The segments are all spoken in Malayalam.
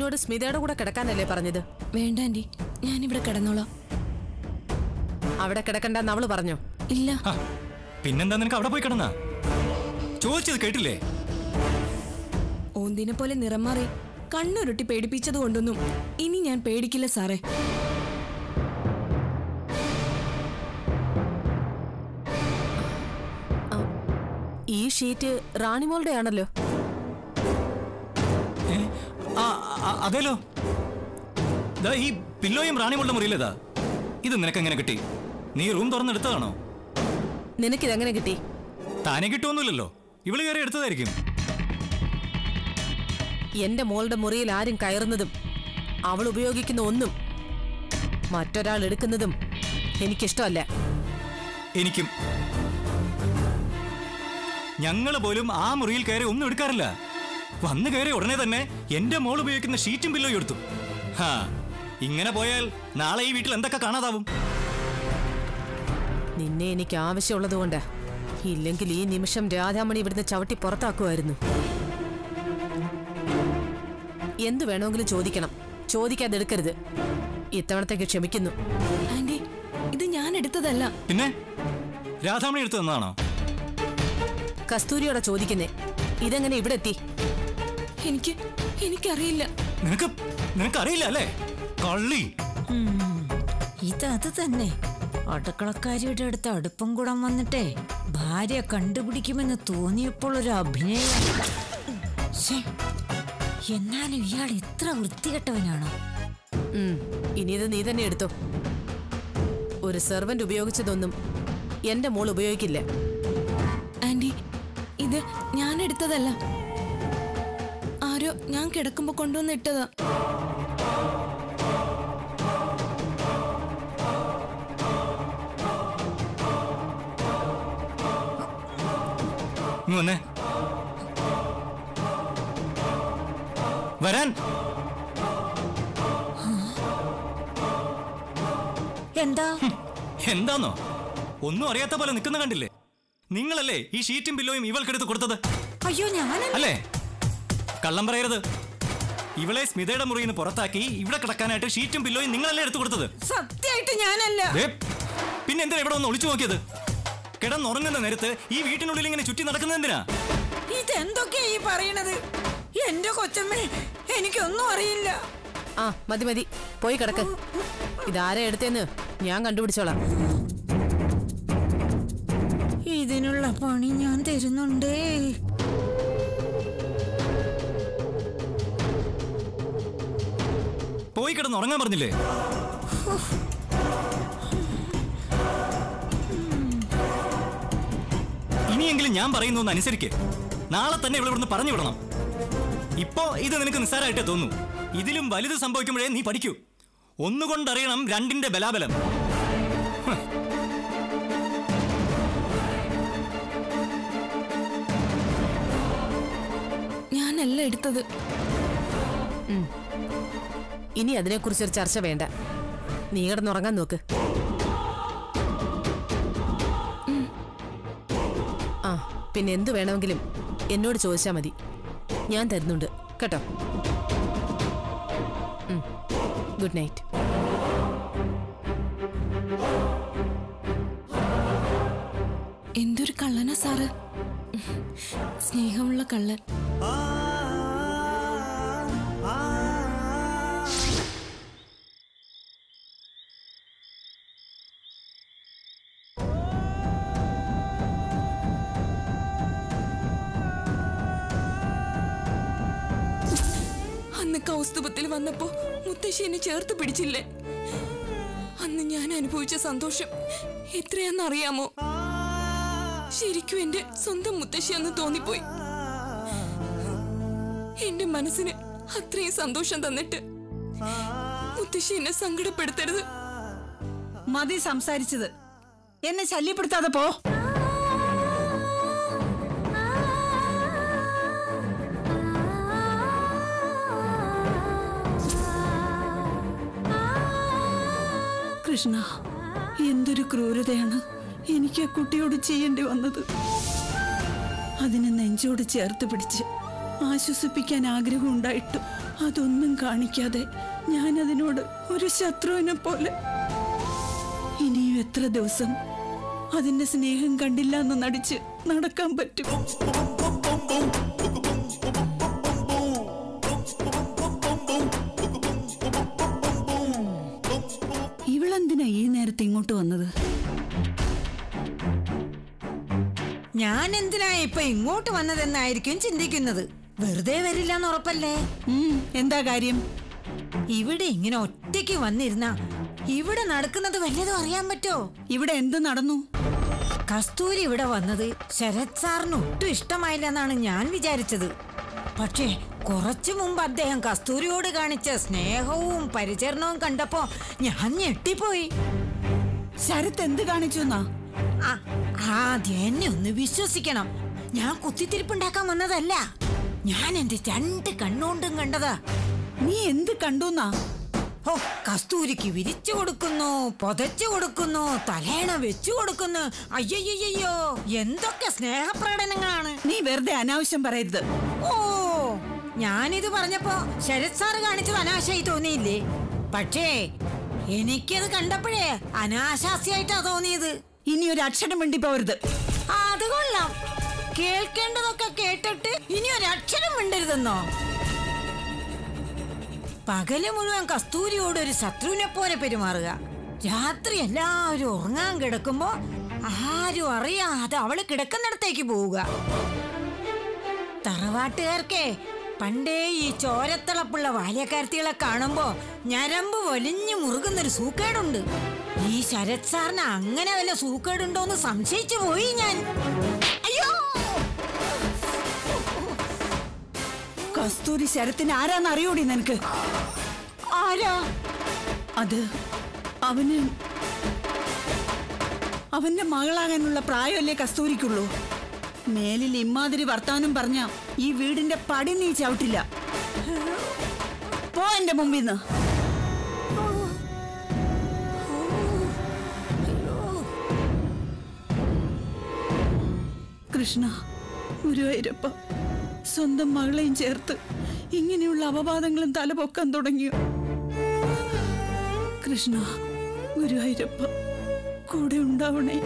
നിന്നോട് സ്മിതയുടെ കൂടെ കിടക്കാനല്ലേ പറഞ്ഞത് വേണ്ട ആന്റി ഞാനിവിടെ കിടന്നോളാം അവിടെ കിടക്കണ്ടെന്ന് അവള് പറഞ്ഞോ ഇല്ല ഹ, പിന്നെന്താ നിനക്ക് അവിടെ പോയി കിടന്നാ ചോദിച്ചത് കേട്ടില്ലേ ഓന്തിനെ പോലെ നിറം മാറി കണ്ണുരുട്ടി പേടിപ്പിച്ചത് കൊണ്ടൊന്നും ഇനി ഞാൻ പേടിക്കില്ല സാറേ ഈ ഷീറ്റ് റാണിമോളുടെ ആണല്ലോ ഏ? ആ ആ, അതേലോ ദാ ഈ പില്ലോയും റാണിമുള്ള മുറിയിലേതാ ഇത് നിനക്ക് എങ്ങനെ കിട്ടി നീ റൂം തുറന്നെടുത്തതാണോ നിനക്കിതെങ്ങനെ കിട്ടി താനെ കിട്ടുമൊന്നുമില്ലല്ലോ ഇവള് കയറി എടുത്തതായിരിക്കും എന്റെ മോളുടെ മുറിയിൽ ആരും കയറുന്നതും അവൾ ഉപയോഗിക്കുന്ന ഒന്നും മറ്റൊരാൾ എടുക്കുന്നതും എനിക്കിഷ്ടമല്ല എനിക്കും ഞങ്ങള് പോലും ആ മുറിയിൽ കയറി ഒന്നും എടുക്കാറില്ല വന്നു കയറി ഉടനെ തന്നെ എന്റെ മോൾ ഉപയോഗിക്കുന്ന ഷീറ്റും പില്ലോയും എടുത്തു ഹാ ഇങ്ങനെ പോയാൽ നാളെ ഈ വീട്ടിൽ എന്തൊക്കെ കാണാതാവും നിന്നെ എനിക്ക് ആവശ്യമുള്ളതുകൊണ്ട് ഇല്ലെങ്കിൽ ഈ നിമിഷം രാധാമണി ഇവിടുന്ന് ചവിട്ടി പുറത്താക്കുമായിരുന്നു എന്തു വേണമെങ്കിലും ചോദിക്കണം ചോദിക്കാതെ എടുക്കരുത് ഇത്തവണത്തേക്ക് ക്ഷമിക്കുന്നു ആന്റി ഇത് ഞാൻ എടുത്തതല്ല പിന്നെ രാധാമണി എടുത്തു തന്നതാണോ കസ്തൂരിയോടെ ചോദിക്കുന്നേ ഇതെങ്ങനെ ഇവിടെ എത്തി എനിക്ക് എനിക്കറിയില്ല നിനക്ക് നിനക്കറിയില്ല അല്ലേ കള്ളി ഇത് അത് തന്നെ അടുക്കളക്കാരിയുടെ അടുത്ത് അടുപ്പം കൂടാൻ വന്നിട്ടേ ഭാര്യ കണ്ടുപിടിക്കുമെന്ന് തോന്നിയപ്പോൾ ഒരു അഭിനയം ശ്ശേ, എന്നാലും ഇയാൾ ഇത്ര വൃത്തികെട്ടവനാണോ ഉം, ഇനി ഇത് നീ തന്നെ എടുത്തോ ഒരു സെർവന്റ് ഉപയോഗിച്ചതൊന്നും എന്റെ മോൾ ഉപയോഗിക്കില്ല ആന്റി ഇത് ഞാൻ എടുത്തതല്ല ആരോ ഞാൻ കിടക്കുമ്പോ കൊണ്ടുവന്ന് ഇട്ടതാ നീ വന്നേ വരാൻ എന്താ എന്താന്നോ ഒന്നും അറിയാത്ത പോലെ നിൽക്കുന്ന കണ്ടില്ലേ നിങ്ങളല്ലേ ഈ ഷീറ്റും പില്ലോയും ഇവൾക്കെടുത്ത് കൊടുത്തത് അയ്യോ ഞാനല്ല അല്ലേ കള്ളം പറയരുത് ഇവളെ സ്മിതയുടെ മുറിയിൽ നിന്ന് പുറത്താക്കി ഇവിടെ കിടക്കാനായിട്ട് ഷീറ്റും പില്ലോയും നിങ്ങളല്ലേ എടുത്തു കൊടുത്തത് സത്യമായിട്ട് ഞാനല്ല ദേ, പിന്നെ എന്തിനാ ഇവിടെ ഒന്ന് ഒളിച്ചു നോക്കിയത് കിടന്നുറങ്ങുന്ന നേരത്ത് ഈ വീട്ടിനുള്ളിൽ ഇങ്ങനെ ചുറ്റി നടക്കുന്നത് എന്തിനാ ഇതെന്തൊക്കെയാ ഈ പറയണത് എന്റെ കൊച്ചമ്മേ എനിക്കൊന്നും അറിയില്ല ആ മതി മതി പോയി കിടക്ക് ഇതാരാ എടുത്തേന്ന് ഞാൻ കണ്ടുപിടിച്ചോളാം ഇതിനുള്ള പണി ഞാൻ തരുന്നുണ്ടേ പോയി കിടന്ന് ഉറങ്ങാൻ പറഞ്ഞില്ലേ ഇനിയെങ്കിലും ഞാൻ പറയുന്നു ഒന്ന് അനുസരിക്ക് നാളെ തന്നെ ഇവിടെ ഇവിടുന്ന് പറഞ്ഞു വിടണം ഇപ്പോ ഇത് നിനക്ക് നിസ്സാരമായിട്ടേ തോന്നൂ ഇതിലും വലുത് സംഭവിക്കുമ്പോഴേ നീ പഠിക്കൂ ഒന്നുകൊണ്ടറിയണം രണ്ടിന്റെ ബലാബലം ഞാനല്ല എടുത്തത് ഇനി അതിനെക്കുറിച്ചൊരു ചർച്ച വേണ്ട നീ കിടന്നുറങ്ങാൻ നോക്ക് ആ പിന്നെ എന്തു വേണമെങ്കിലും എന്നോട് ചോദിച്ചാൽ മതി ഞാൻ തരുന്നുണ്ട് കേട്ടോ ഉം. ഗുഡ് നൈറ്റ് എന്തൊരു കള്ളനാ സാറ് സ്നേഹമുള്ള കള്ളൻ അന്ന് കൗസ്തുഭത്തിൽ വന്നപ്പോ മുത്തശ്ശി എന്നെ ചേർത്ത് പിടിച്ചില്ലേ അന്ന് ഞാൻ അനുഭവിച്ച സന്തോഷം എത്രയാന്നറിയാമോ ശരിക്കും എന്റെ സ്വന്തം മുത്തശ്ശിയെന്ന് തോന്നിപ്പോയി എന്റെ മനസ്സിന് അത്രയും സന്തോഷം തന്നിട്ട് മുത്തശ്ശി എന്നെ സങ്കടപ്പെടുത്തരുത് മതി സംസാരിച്ചത് എന്നെ ശല്യപ്പെടുത്താതെ പോ കൃഷ്ണ എന്തൊരു ക്രൂരതയാണ് എനിക്ക് ആ കുട്ടിയോട് ചെയ്യേണ്ടി വന്നത് അതിനെ നെഞ്ചോട് ചേർത്ത് പിടിച്ച് ആശ്വസിപ്പിക്കാൻ ആഗ്രഹം ഉണ്ടായിട്ടും അതൊന്നും കാണിക്കാതെ ഞാൻ അതിനോട് ഒരു ശത്രുവിനെ പോലെ ഇനിയും എത്ര ദിവസം അതിന്റെ സ്നേഹം കണ്ടില്ല എന്ന് നടിച്ച് നടക്കാൻ പറ്റും ഇവളെന്തിനാ ഈ നേരത്തെ ഇങ്ങോട്ട് വന്നത് ഞാൻ എന്തിനാ ഇപ്പൊ ഇങ്ങോട്ട് വന്നതെന്നായിരിക്കും ചിന്തിക്കുന്നത് വെറുതെ വരില്ല എന്ന് ഉറപ്പല്ലേ ഉം, എന്താ കാര്യം ഇവിടെ ഇങ്ങനെ ഒറ്റയ്ക്ക് വന്നിരുന്ന ഇവിടെ നടക്കുന്നത് വല്ലതും അറിയാൻ പറ്റോ ഇവിടെ എന്ത് നടന്നു കസ്തൂരി ഇവിടെ വന്നത് ശരത് സാറിന് ഒട്ടും ഇഷ്ടമായില്ലെന്നാണ് ഞാൻ വിചാരിച്ചത് പക്ഷേ കുറച്ചു മുമ്പ് അദ്ദേഹം കസ്തൂരിയോട് കാണിച്ച സ്നേഹവും പരിചരണവും കണ്ടപ്പോ ഞാൻ ഞെട്ടിപ്പോയി ശരത്ത് എന്ത് കാണിച്ചു എന്നാ ആ, ആദ്യം എന്നെ ഒന്ന് വിശ്വസിക്കണം ഞാൻ കുത്തിത്തിരിപ്പുണ്ടാക്കാൻ വന്നതല്ല ഞാൻ എന്റെ രണ്ട് കണ്ണുകൊണ്ടും കണ്ടതാ നീ എന്ത് കണ്ടുന്നാ ഓ കസ്തൂരിക്ക് വിരിച്ചു കൊടുക്കുന്നു പൊതച്ചു കൊടുക്കുന്നു തലേണ വെച്ചു കൊടുക്കുന്നു അയ്യയ്യോ എന്തൊക്കെ സ്നേഹപ്രകടനങ്ങളാണ് നീ വെറുതെ അനാവശ്യം പറയരുത് ഓ ഞാനിത് പറഞ്ഞപ്പോ ശരത് സാറ് കാണിച്ചത് അനാശയായി തോന്നിയില്ലേ പക്ഷേ എനിക്കത് കണ്ടപ്പോഴേ അനാശാസ്യായിട്ടാ തോന്നിയത് ഇനി ഒരു അക്ഷരം വേണ്ടി പോരുത് ആ, അത് കൊള്ളാം കേൾക്കേണ്ടതൊക്കെ കേട്ടിട്ട് ഇനി ഒരു അക്ഷരം മിണ്ടരുതെന്നോ പകല് മുഴുവൻ കസ്തൂരിയോട് ഒരു ശത്രുവിനെ പോലെ പെരുമാറുക രാത്രി എല്ലാവരും ഉറങ്ങാൻ കിടക്കുമ്പോ ആരും അറിയാതെ അവള് കിടക്കുന്നിടത്തേക്ക് പോവുക തറവാട്ടുകാർക്കേ പണ്ടേ ഈ ചോരത്തിളപ്പുള്ള ബാല്യക്കാരത്തികളെ കാണുമ്പോ ഞരമ്പ് വലിഞ്ഞു മുറുകുന്നൊരു സൂക്കേടുണ്ട് ഈ ശരത് സാറിന് അങ്ങനെ വല്ല സൂക്കേടുണ്ടോന്ന് സംശയിച്ചു പോയി ഞാൻ അയ്യോ കസ്തൂരി ശരത്തിന് ആരാന്ന് അറിയൂടി നിനക്ക് ആരാ അത് അവന് അവന്റെ മകളാകാനുള്ള പ്രായമല്ലേ കസ്തൂരിക്കുള്ളൂ മേലിൽ ഇമ്മാതിരി വർത്താനം പറഞ്ഞ ഈ വീടിന്റെ പടി നീ ചവിട്ടില്ല പോ എന്റെ മുമ്പിൽ നിന്ന് കൃഷ്ണ ഗുരുവായൂരപ്പ സ്വന്തം മകളെയും ചേർത്ത് ഇങ്ങനെയുള്ള അപവാദങ്ങളും തലപൊക്കാൻ തുടങ്ങിയോ കൃഷ്ണ ഗുരുവായൂരപ്പ കൂടെ ഉണ്ടാവണേ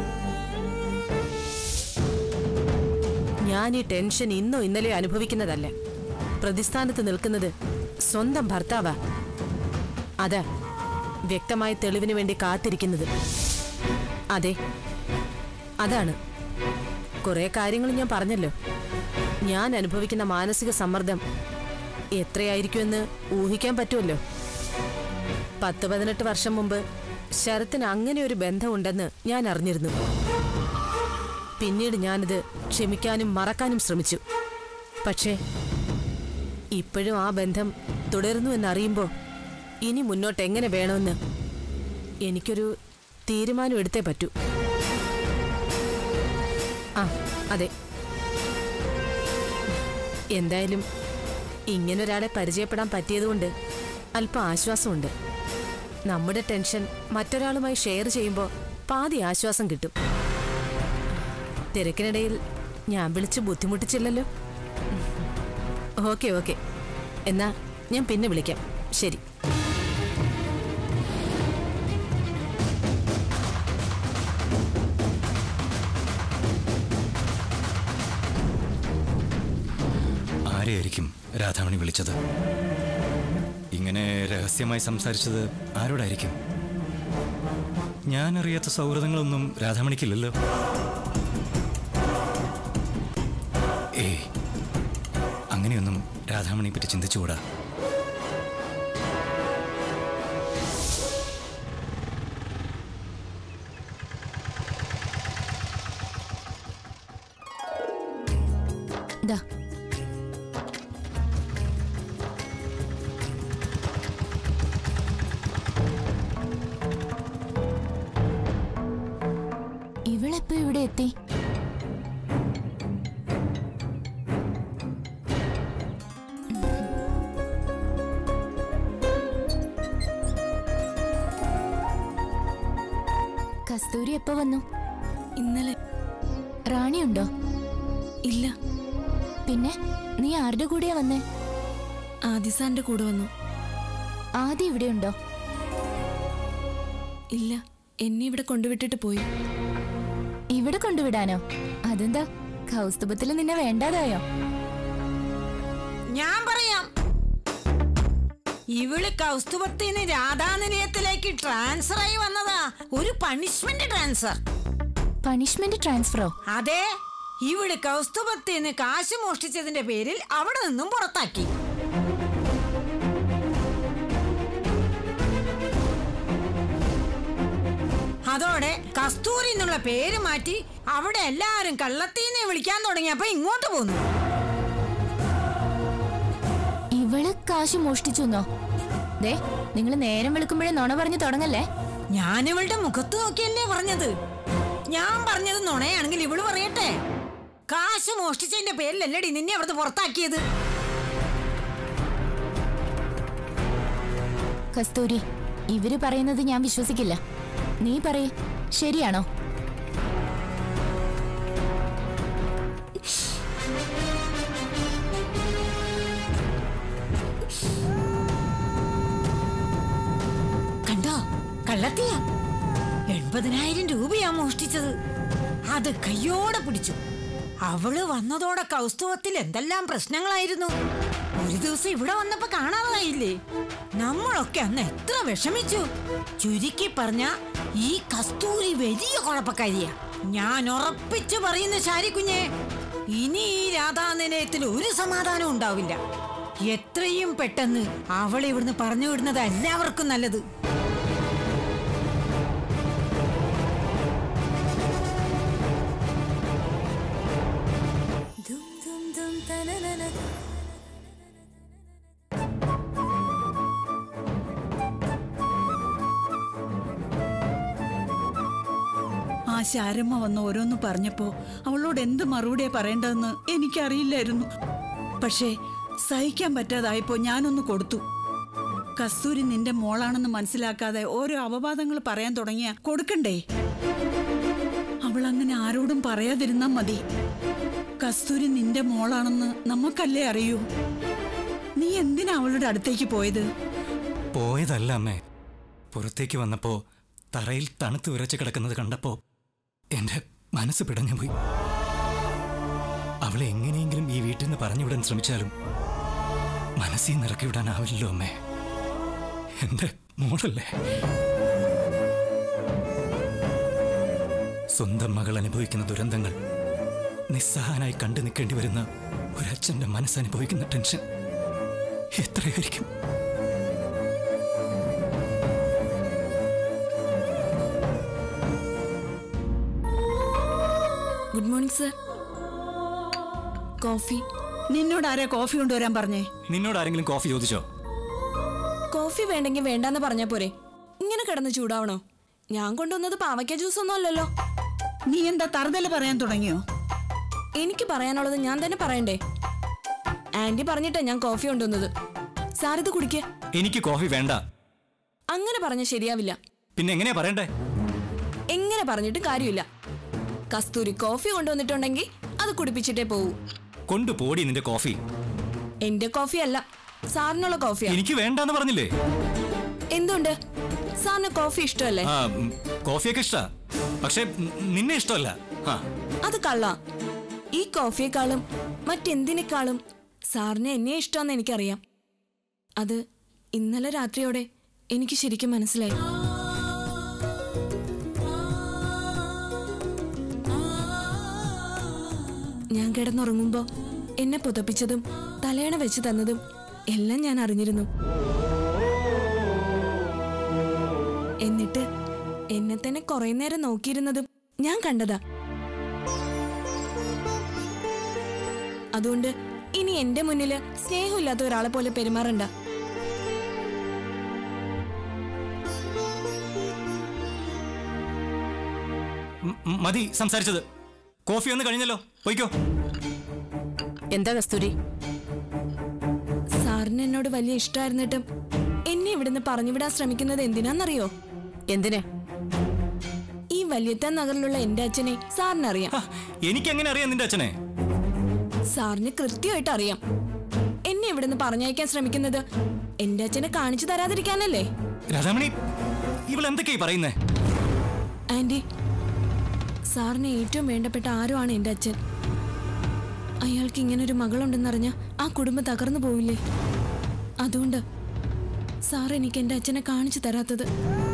ഞാൻ ഈ ടെൻഷൻ ഇന്നോ ഇന്നലെയോ അനുഭവിക്കുന്നതല്ല പ്രതിസ്ഥാനത്ത് നിൽക്കുന്നത് സ്വന്തം ഭർത്താവാ അതാ വ്യക്തമായ തെളിവിന് വേണ്ടി കാത്തിരിക്കുന്നത് അതെ അതാണ് കുറെ കാര്യങ്ങൾ ഞാൻ പറഞ്ഞല്ലോ ഞാൻ അനുഭവിക്കുന്ന മാനസിക സമ്മർദ്ദം എത്രയായിരിക്കുമെന്ന് ഊഹിക്കാൻ പറ്റുമല്ലോ പത്ത് പതിനെട്ട് വർഷം മുമ്പ് ശരത്തിന് അങ്ങനെ ഒരു ബന്ധമുണ്ടെന്ന് ഞാൻ അറിഞ്ഞിരുന്നു പിന്നീട് ഞാനിത് ക്ഷമിക്കാനും മറക്കാനും ശ്രമിച്ചു പക്ഷേ ഇപ്പോഴും ആ ബന്ധം തുടരുന്നു എന്നറിയുമ്പോൾ ഇനി മുന്നോട്ട് എങ്ങനെ വേണമെന്ന് എനിക്കൊരു തീരുമാനം എടുത്തേ പറ്റൂ ആ അതെ എന്തായാലും ഇങ്ങനൊരാളെ പരിചയപ്പെടാൻ പറ്റിയതുകൊണ്ട് അല്പം ആശ്വാസമുണ്ട് നമ്മുടെ ടെൻഷൻ മറ്റൊരാളുമായി ഷെയർ ചെയ്യുമ്പോൾ പാതി ആശ്വാസം കിട്ടും തിരക്കിനിടയിൽ ഞാൻ വിളിച്ച് ബുദ്ധിമുട്ടിച്ചില്ലല്ലോ ഓക്കെ ഓക്കെ എന്നാ ഞാൻ പിന്നെ വിളിക്കാം ശരി ആരെയായിരിക്കും രാധാമണി വിളിച്ചത് ഇങ്ങനെ രഹസ്യമായി സംസാരിച്ചത് ആരോടായിരിക്കും ഞാൻ അറിയാത്ത സൗഹൃദങ്ങളൊന്നും രാധാമണിക്കില്ലല്ലോ ഏയ് അങ്ങനെയൊന്നും രാധാമണിയെ പറ്റി ചിന്തിച്ചുകൂടാ ദാ ഇവളെപ്പോ ഇവിടെ എത്തി കസ്തൂരി എപ്പോ വന്നു ഇന്നലെ റാണിയുണ്ടോ ഇല്ല പിന്നെ നീ ആരുടെ കൂടെയാ വന്നേ ആദിസാന്റെ കൂടെ വന്നു ആദ്യം ഇവിടെയുണ്ടോ ഇല്ല എന്നെ ഇവിടെ കൊണ്ടുവിട്ടിട്ട് പോയി ഇവിടെ കൊണ്ടുവിടാനോ അതെന്താ കൗസ്തുഭത്തിൽ നിന്നെ വേണ്ടാതായോ ഞാൻ പറയാം ഇവള് കൗസ്തുഭത്തിന് രാധാനിലയത്തിലേക്ക് ട്രാൻസ്ഫർ ആയി വന്നതാ ഒരു പണിഷ്മെന്റ് ട്രാൻസ്ഫർ പണിഷ്മെന്റ് ട്രാൻസ്ഫറോ അതെ ഇവള് കൗസ്തുഭത്തിന് കാശ് മോഷ്ടിച്ചതിന്റെ പേരിൽ അവിടെ നിന്നും പുറത്താക്കി അതോടെ കസ്തൂരി എന്നുള്ള പേര് മാറ്റി അവിടെ എല്ലാരും കള്ളത്തീനെ വിളിക്കാൻ തുടങ്ങിയപ്പോ ഇങ്ങോട്ട് പോന്നു ഇവള് കാശ് മോഷ്ടിച്ചെന്നോ ദേ നിങ്ങൾ നേരം വെളുക്കുമ്പോഴേ നുണ പറഞ്ഞു തുടങ്ങല്ലേ ഞാൻ ഇവളുടെ മുഖത്ത് നോക്കിയല്ലേ പറഞ്ഞത് ഞാൻ പറഞ്ഞത് നുണയാണെങ്കിൽ ഇവള് പറയട്ടെ കാശ് മോഷ്ടിച്ചതിന്റെ പേരിലല്ലടി നിന്നെ അവിടുന്ന് പുറത്താക്കിയത് കസ്തൂരി ഇവര് പറയുന്നത് ഞാൻ വിശ്വസിക്കില്ല നീ പറയേ ശരിയാണോ കണ്ടോ കള്ളത്തിയ എൺപതിനായിരം രൂപയാ മോഷ്ടിച്ചത് അത് കയ്യോടെ പിടിച്ചു അവള് വന്നതോടെ കൗസ്തുവത്തിൽ എന്തെല്ലാം പ്രശ്നങ്ങളായിരുന്നു ഒരു ദിവസം ഇവിടെ വന്നപ്പോ കാണാതായില്ലേ നമ്മളൊക്കെ അന്ന് എത്ര വിഷമിച്ചു ചുരുക്കി പറഞ്ഞ ഈ കസ്തൂരി വലിയ കുഴപ്പക്കാരിയാ ഞാൻ ഉറപ്പിച്ചു പറയുന്ന ശാരി കുഞ്ഞെ ഇനി ഈ രാധാനിലയത്തിൽ ഒരു സമാധാനം ഉണ്ടാവില്ല എത്രയും പെട്ടെന്ന് അവളെ ഇവിടുന്ന് പറഞ്ഞു വിടുന്നത് എല്ലാവർക്കും നല്ലത് ആ ശാരമ്മ വന്ന് ഓരോന്ന് പറഞ്ഞപ്പോ അവളോട് എന്ത് മറുപടിയാ പറയേണ്ടതെന്ന് എനിക്കറിയില്ലായിരുന്നു പക്ഷേ സഹിക്കാൻ പറ്റാതായപ്പോ ഞാനൊന്ന് കൊടുത്തു കസ്തൂരി നിന്റെ മോളാണെന്ന് മനസ്സിലാക്കാതെ ഓരോ അപവാദങ്ങൾ പറയാൻ തുടങ്ങിയ കൊടുക്കണ്ടേ അവൾ അങ്ങനെ ആരോടും പറയാതിരുന്നാ മതി കസ്തൂരി നിന്റെ മോളാണെന്ന് നമുക്കല്ലേ അറിയൂ നീ എന്തിനാ അവളുടെ അടുത്തേക്ക് പോയത് പോയതല്ല അമ്മേ പുറത്തേക്ക് വന്നപ്പോ തറയിൽ തണുത്ത് വിറച്ച് കിടക്കുന്നത് കണ്ടപ്പോ എന്റെ മനസ്സ് പിടഞ്ഞു പോയി അവളെ എങ്ങനെയെങ്കിലും ഈ വീട്ടിൽ നിന്ന് പറഞ്ഞുവിടാൻ ശ്രമിച്ചാലും മനസ്സിൽ നിന്ന് ഇറക്കി വിടാനാവില്ലല്ലോ അമ്മേ എന്റെ മോളല്ലേ സ്വന്തം മകൾ അനുഭവിക്കുന്ന ദുരന്തങ്ങൾ നിസ്സഹായനായി കണ്ടു നിൽക്കേണ്ടി വരുന്ന ഒരച്ഛന്റെ മനസ്സനുഭവിക്കുന്ന ടെൻഷൻ എത്രയായിരിക്കും ഗുഡ് മോർണിംഗ് സർ കോഫി നിന്നോട് ആരാ കോഫി കൊണ്ടുവരാൻ പറഞ്ഞേ നിന്നോട് ആരെങ്കിലും കോഫി ചോദിച്ചോ കോഫി വേണ്ടെങ്കിൽ വേണ്ടാന്ന് പറഞ്ഞാ പോരെ ഇങ്ങനെ കിടന്ന് ചൂടാവണോ ഞാൻ കൊണ്ടുവന്നത് പാവയ്ക്ക ജ്യൂസ് ഒന്നും അല്ലല്ലോ നീ എന്താ തറുതല പറയാൻ തുടങ്ങിയോ എനിക്ക് പറയാനുള്ളത് ഞാൻ തന്നെ പറയണ്ടേ ആന്റി പറഞ്ഞിട്ടാ ഞാൻ കോഫി കൊണ്ടുവന്നത് സാർ ഇത് കുടിക്കേ എനിക്ക് കോഫി വേണ്ട അങ്ങനെ പറഞ്ഞ ശരിയാവില്ല പിന്നെ എങ്ങനെയാ പറയണ്ടേ എങ്ങനെ പറഞ്ഞിട്ട് കാര്യമില്ല കസ്തൂരി കോഫി കൊണ്ടുവന്നിട്ടുണ്ടെങ്കിൽ അത് കുടിപ്പിച്ചിട്ടേ പോവൂ കൊണ്ടുപോടി നിന്റെ കോഫി എന്റെ കോഫി അല്ല സാറിനുള്ള കോഫിയാ എനിക്ക് വേണ്ടാന്ന് പറഞ്ഞില്ലേ എന്തുണ്ട് സാറിന് കോഫി ഇഷ്ടമല്ലേ ആ ഉം, കോഫിയൊക്കെ ഇഷ്ടാ പക്ഷെ ഉം, നിന്നെ ഇഷ്ടമല്ല ആ അത് കള്ള ഈ കോഫിയെക്കാളും മറ്റെന്തിനേക്കാളും സാറിന് എന്നെ ഇഷ്ടമെന്ന് എനിക്കറിയാം അത് ഇന്നലെ രാത്രിയോടെ എനിക്ക് ശരിക്കും മനസ്സിലായി ഞാൻ കിടന്നുറങ്ങുമ്പോ എന്നെ പുതപ്പിച്ചതും തലയണ വെച്ച് തന്നതും എല്ലാം ഞാൻ അറിഞ്ഞിരുന്നു എന്നിട്ട് എന്നെ തന്നെ കുറെ നേരം നോക്കിയിരുന്നതും ഞാൻ കണ്ടതാ അതുകൊണ്ട് ഇനി എന്റെ മുന്നില് സ്നേഹമില്ലാത്ത ഒരാളെ പോലെ പെരുമാറണ്ട ഉം, ഉം, മതി സംസാരിച്ചത് കോഫി ഒന്ന് കഴിഞ്ഞല്ലോ പോയിക്കോ എന്താ കസ്തൂരി സാറിന് എന്നോട് വലിയ ഇഷ്ടമായിരുന്നിട്ടും എന്നെ ഇവിടുന്ന് പറഞ്ഞുവിടാൻ ശ്രമിക്കുന്നത് എന്തിനാന്നറിയോ എന്തിന് ഈ വല്യത്താൻ നഗറിലുള്ള എന്റെ അച്ഛനെ സാറിനറിയാം എനിക്ക് എങ്ങനെ അറിയാം നിന്റെ അച്ഛനെ സാറിന് കൃത്യമായിട്ട് അറിയാം എന്നെ ഇവിടുന്ന് പറഞ്ഞയക്കാൻ ശ്രമിക്കുന്നത് എന്റെ അച്ഛനെ കാണിച്ചു തരാതിരിക്കാനല്ലേ രാധാമണി ഇവൾ എന്തൊക്കെയായി പറയുന്നേ ആന്റി സാറിന് ഏറ്റവും വേണ്ടപ്പെട്ട ആരോ ആണ് എന്റെ അച്ഛൻ അയാൾക്ക് ഇങ്ങനൊരു മകളുണ്ടെന്നറിഞ്ഞ ആ കുടുംബം തകർന്നു പോവില്ലേ അതുകൊണ്ട് സാർ എനിക്ക് എന്റെ അച്ഛനെ കാണിച്ചു തരാത്തത്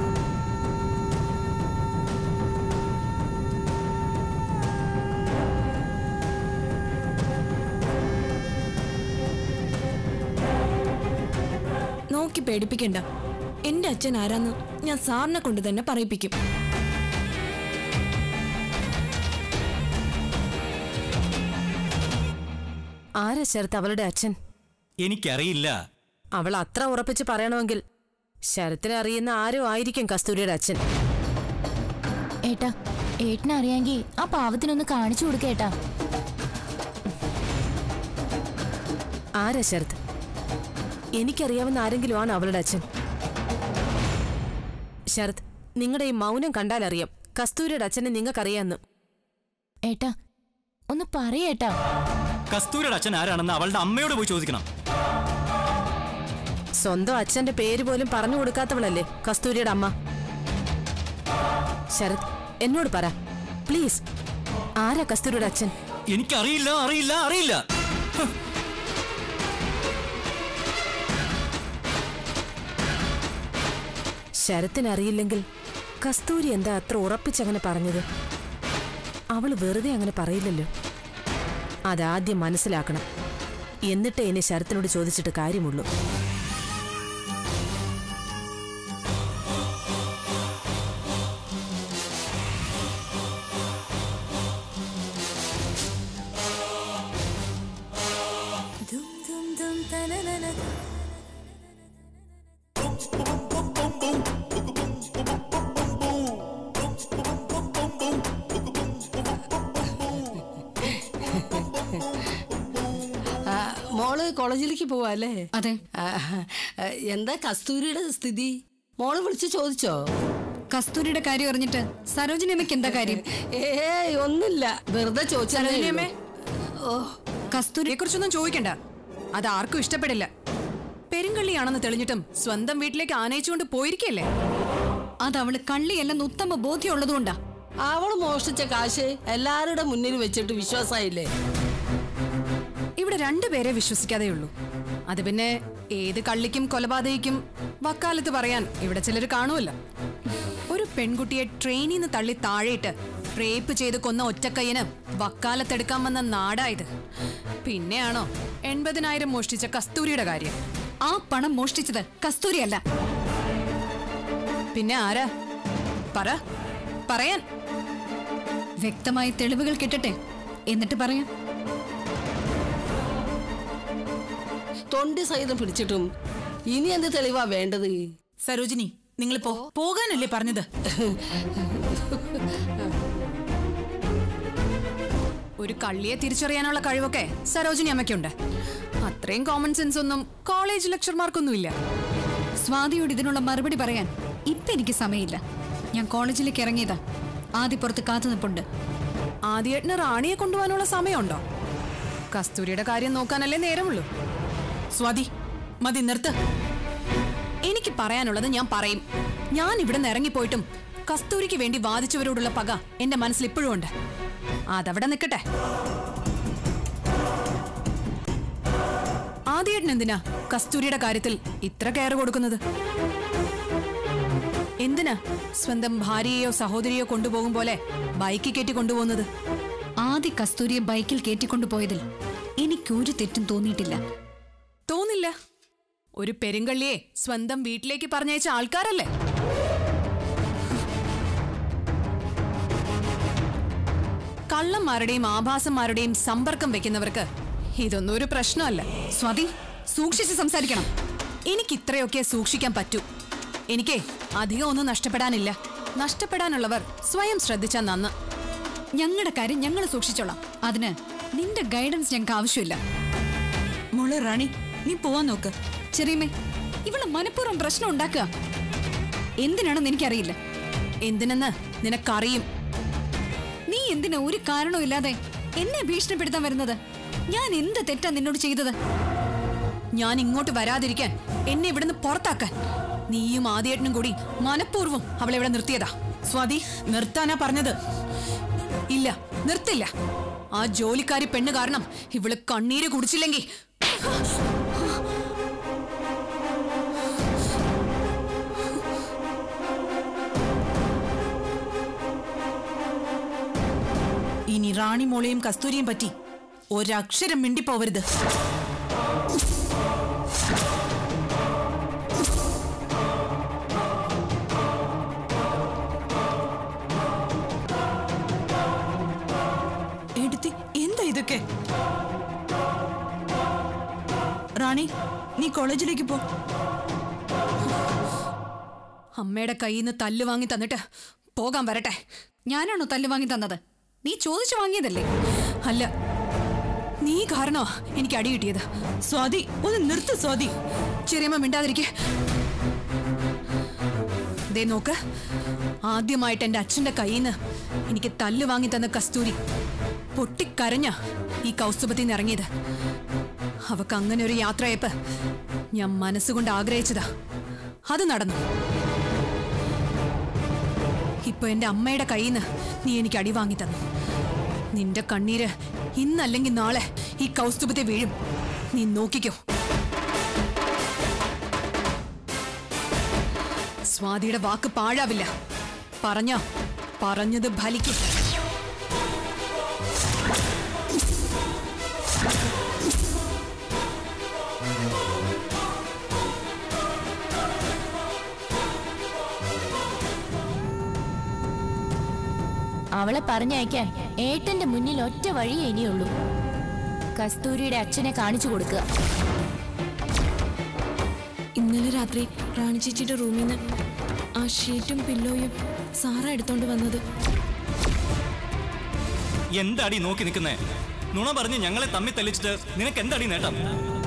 നോക്കി പേടിപ്പിക്കണ്ട എന്റെ അച്ഛൻ ആരാന്ന് ഞാൻ സാറിനെ കൊണ്ട് തന്നെ പറയിപ്പിക്കും ആരാ ശരത്ത് അവളുടെ അച്ഛൻ എനിക്കറിയില്ല അവൾ അത്ര ഉറപ്പിച്ച് പറയണമെങ്കിൽ ശരത്തിനെ അറിയുന്ന ആരോ ആയിരിക്കും കസ്തൂരിയുടെ അച്ഛൻ ഏട്ടാ ഏട്ടനെ അറിയാമെങ്കിൽ ആ പാവത്തിനൊന്ന് കാണിച്ചു കൊടുക്കേട്ടാ ആരാ ശരത്ത് എനിക്കറിയാവുന്ന ആരെങ്കിലും ആണ് അവളുടെ അച്ഛൻ ശരത് നിങ്ങളുടെ ഈ മൗനം കണ്ടാലറിയാം കസ്തൂരിയുടെ അച്ഛനെ നിങ്ങൾക്കറിയാമെന്ന് ഏട്ടാ ഒന്ന് പറയേട്ടാ കസ്തൂരിയുടെ അച്ഛൻ ആരാണെന്ന് അവളുടെ അമ്മയോട് പോയി ചോദിക്കണം സ്വന്തം അച്ഛന്റെ പേര് പോലും പറഞ്ഞു കൊടുക്കാത്തവളല്ലേ കസ്തൂരിയുടെ അമ്മ ശരത് എന്നോട് പറ പ്ലീസ് ആരാ കസ്തൂരിയുടെ അച്ഛൻ എനിക്കറിയില്ല അറിയില്ല അറിയില്ല ഹ്. ശരത്തിന് അറിയില്ലെങ്കിൽ കസ്തൂരി എന്താ അത്ര ഉറപ്പിച്ചങ്ങനെ പറഞ്ഞത് അവൾ വെറുതെ അങ്ങനെ പറയില്ലല്ലോ അതാദ്യം മനസ്സിലാക്കണം എന്നിട്ടേ ഇനി ശരത്തിനോട് ചോദിച്ചിട്ട് കാര്യമുള്ളൂ ആ, മോള് കോളേജിലേക്ക് പോവാല്ലേ അതെ ആ, ആ, എന്താ കസ്തൂരിയുടെ സ്ഥിതി മോള് വിളിച്ച് ചോദിച്ചോ കസ്തൂരിയുടെ കാര്യം അറിഞ്ഞിട്ട് സരോജിനി അമ്മയ്ക്ക് എന്താ കാര്യം ഏയ് ഒന്നുമില്ല വെറുതെ ചോദിച്ചാലേ ഓ കസ്തൂരിയെ കുറിച്ചൊന്നും ചോദിക്കണ്ട അത് ആർക്കും ഇഷ്ടപ്പെടില്ല പെരുങ്കള്ളിയാണെന്ന് തെളിഞ്ഞിട്ടും സ്വന്തം വീട്ടിലേക്ക് ആനയിച്ചുകൊണ്ട് പോയിരിക്കല്ലേ അത് അവള് കള്ളിയല്ലെന്ന് ഉത്തമ ബോധ്യമുള്ളതുകൊണ്ടാ അവള് മോഷ്ടിച്ച കാശ് എല്ലാവരുടെ മുന്നിൽ വെച്ചിട്ട് വിശ്വാസമായില്ലേ ഇവിടെ രണ്ടുപേരെ വിശ്വസിക്കാതെയുള്ളൂ അത് പിന്നെ ഏത് കള്ളിക്കും കൊലപാതകിക്കും വക്കാലത്ത് പറയാൻ ഇവിടെ ചിലർ കാണുമല്ലോ ഒരു പെൺകുട്ടിയെ ട്രെയിനിൽ നിന്ന് തള്ളി താഴെയിട്ട് റേപ്പ് ചെയ്ത് കൊന്ന ഒറ്റക്കയ്യന് വക്കാലത്തെടുക്കാൻ വന്ന നാടായത് പിന്നെയാണോ എൺപതിനായിരം മോഷ്ടിച്ച കസ്തൂരിയുടെ കാര്യം ആ പണം മോഷ്ടിച്ചത് കസ്തൂരിയല്ല പിന്നെ ആരാ പറ പറയാൻ വ്യക്തമായ തെളിവുകൾ കിട്ടട്ടെ എന്നിട്ട് പറയാം തൊണ്ടി സഹിതം പിടിച്ചിട്ടും ഇനി എന്ത് തെളിവാ വേണ്ടത് സരോജിനി നിങ്ങൾ പോ പോകാനല്ലേ പറഞ്ഞത് ഒരു കള്ളിയെ തിരിച്ചറിയാനുള്ള കഴിവൊക്കെ സരോജിനി അമ്മയ്ക്കുണ്ട് അത്രയും കോമൺ സെൻസ് ഒന്നും കോളേജ് ലെക്ചർമാർക്കൊന്നുമില്ല സ്വാതിയോട് ഇതിനുള്ള മറുപടി പറയാൻ ഇപ്പൊ എനിക്ക് സമയമില്ല ഞാൻ കോളേജിലേക്ക് ഇറങ്ങിയതാ ആദ്യപ്പുറത്ത് കാത്തു നിൽപ്പുണ്ട് ആദ്യേട്ടന് റാണിയെ കൊണ്ടുപോകാനുള്ള സമയമുണ്ടോ കസ്തൂരിയുടെ കാര്യം നോക്കാനല്ലേ നേരമുള്ളൂ സ്വാതി മതി നിർത്ത് എനിക്ക് പറയാനുള്ളത് ഞാൻ പറയും ഞാൻ ഇവിടെ നിന്ന് ഇറങ്ങിപ്പോയിട്ടും കസ്തൂരിക്ക് വേണ്ടി വാദിച്ചവരോടുള്ള പക എന്റെ മനസ്സിൽ ഇപ്പോഴും ഉണ്ട് അതവിടെ നിൽക്കട്ടെ ആദ്യേട്ടൻ എന്തിനാ കസ്തൂരിയുടെ കാര്യത്തിൽ ഇത്ര കെയർ കൊടുക്കുന്നത് എന്തിനാ സ്വന്തം ഭാര്യയെയോ സഹോദരിയോ കൊണ്ടുപോകും പോലെ ബൈക്കിൽ കയറ്റി കൊണ്ടുപോകുന്നത് ആദ്യ കസ്തൂരിയെ ബൈക്കിൽ കയറ്റിക്കൊണ്ടുപോയതിൽ എനിക്കൊരു തെറ്റും തോന്നിയിട്ടില്ല തോന്നില്ല ഒരു പെരുങ്കള്ളിയെ സ്വന്തം വീട്ടിലേക്ക് പറഞ്ഞയച്ച ആൾക്കാരല്ലേ കള്ളന്മാരുടെയും ആഭാസന്മാരുടെയും സമ്പർക്കം വെക്കുന്നവർക്ക് ഇതൊന്നും ഒരു പ്രശ്നമല്ല സ്വാതി സൂക്ഷിച്ച് സംസാരിക്കണം എനിക്ക് ഇത്രയൊക്കെ സൂക്ഷിക്കാൻ പറ്റൂ എനിക്ക് അധികം ഒന്നും നഷ്ടപ്പെടാനില്ല നഷ്ടപ്പെടാനുള്ളവർ സ്വയം ശ്രദ്ധിച്ചാൽ നന്ന് ഞങ്ങളുടെ കാര്യം ഞങ്ങൾ സൂക്ഷിച്ചോളാം അതിന് നിന്റെ ഗൈഡൻസ് ഞങ്ങൾക്ക് ആവശ്യമില്ല മോളെ റാണി നീ പോവാൻ നോക്ക് ചെറിയമ്മേ ഇവള് മനഃപൂർവ്വം പ്രശ്നം ഉണ്ടാക്കുക എന്തിനാണെന്ന് എനിക്കറിയില്ല എന്തിനെന്ന് നിനക്കറിയും നീ എന്തിനാ ഒരു കാരണവും ഇല്ലാതെ എന്നെ ഭീഷണിപ്പെടുത്താൻ വരുന്നത് ഞാൻ എന്ത് തെറ്റാ നിന്നോട് ചെയ്തത് ഞാൻ ഇങ്ങോട്ട് വരാതിരിക്കാൻ എന്നെ ഇവിടുന്ന് പുറത്താക്കാൻ നീയും ആദ്യേട്ടനും കൂടി മനഃപൂർവ്വം അവളെ ഇവിടെ നിർത്തിയതാ സ്വാതി നിർത്താനാ പറഞ്ഞത് ഇല്ല നിർത്തില്ല ആ ജോലിക്കാരി പെണ്ണ് കാരണം ഇവള് കണ്ണീര് കുടിച്ചില്ലെങ്കിൽ ഇനി റാണി മോളെയും കസ്തൂരിയും പറ്റി ഒരക്ഷരം മിണ്ടിപ്പോവരുത് എടുത്തി എന്താ ഇതൊക്കെ റാണി നീ കോളേജിലേക്ക് പോ അമ്മയുടെ കയ്യിൽ നിന്ന് തല്ല് വാങ്ങി തന്നിട്ട് പോകാൻ വരട്ടെ ഞാനാണോ തല്ല് വാങ്ങി തന്നത് നീ ചോദിച്ചു വാങ്ങിയതല്ലേ അല്ല നീ കാരണോ എനിക്ക് അടി കിട്ടിയത് സ്വാതി ഒന്ന് നിർത്ത് സ്വാതി ചെറിയമ്മ മിണ്ടാതിരിക്കെ ദേ നോക്ക് ആദ്യമായിട്ട് എന്റെ അച്ഛന്റെ കയ്യിൽ നിന്ന് എനിക്ക് തല്ല് വാങ്ങി തന്ന കസ്തൂരി പൊട്ടിക്കരഞ്ഞ ഈ കൗസ്തുഭത്തിൽ നിന്ന് ഇറങ്ങിയത് അവക്ക് അങ്ങനെ ഒരു യാത്രയപ്പ് ഞാൻ മനസ്സുകൊണ്ട് ആഗ്രഹിച്ചതാ അത് നടന്നു ഇപ്പൊ എന്റെ അമ്മയുടെ കയ്യിൽ നിന്ന് നീ എനിക്ക് അടി വാങ്ങി തന്നു നിന്റെ കണ്ണീര് ഇന്നല്ലെങ്കിൽ നാളെ ഈ കൗസ്തുഭത്തെ വീഴും നീ നോക്കിക്കോ സ്വാതിയുടെ വാക്ക് പാഴാവില്ല പറഞ്ഞ പറഞ്ഞത് ഫലിക്കും അവളെ പറഞ്ഞയക്കാൻ ഏട്ടന്റെ മുന്നിൽ ഒറ്റ വഴിയേ ഇനിയുള്ളൂ കസ്തൂരിയുടെ അച്ഛനെ കാണിച്ചു കൊടുക്കുക ഇന്നലെ രാത്രി റാണി ചേച്ചിയുടെ റൂമിൽ നിന്ന് ആ ഷീറ്റും പില്ലോയും സാറ എടുത്തോണ്ട് വന്നത് എന്താടി നോക്കി നിൽക്കുന്നേ നുണ പറഞ്ഞ് ഞങ്ങളെ തമ്മി തല്ലിച്ചിട്ട് നിനക്ക് എന്താടി നേട്ടം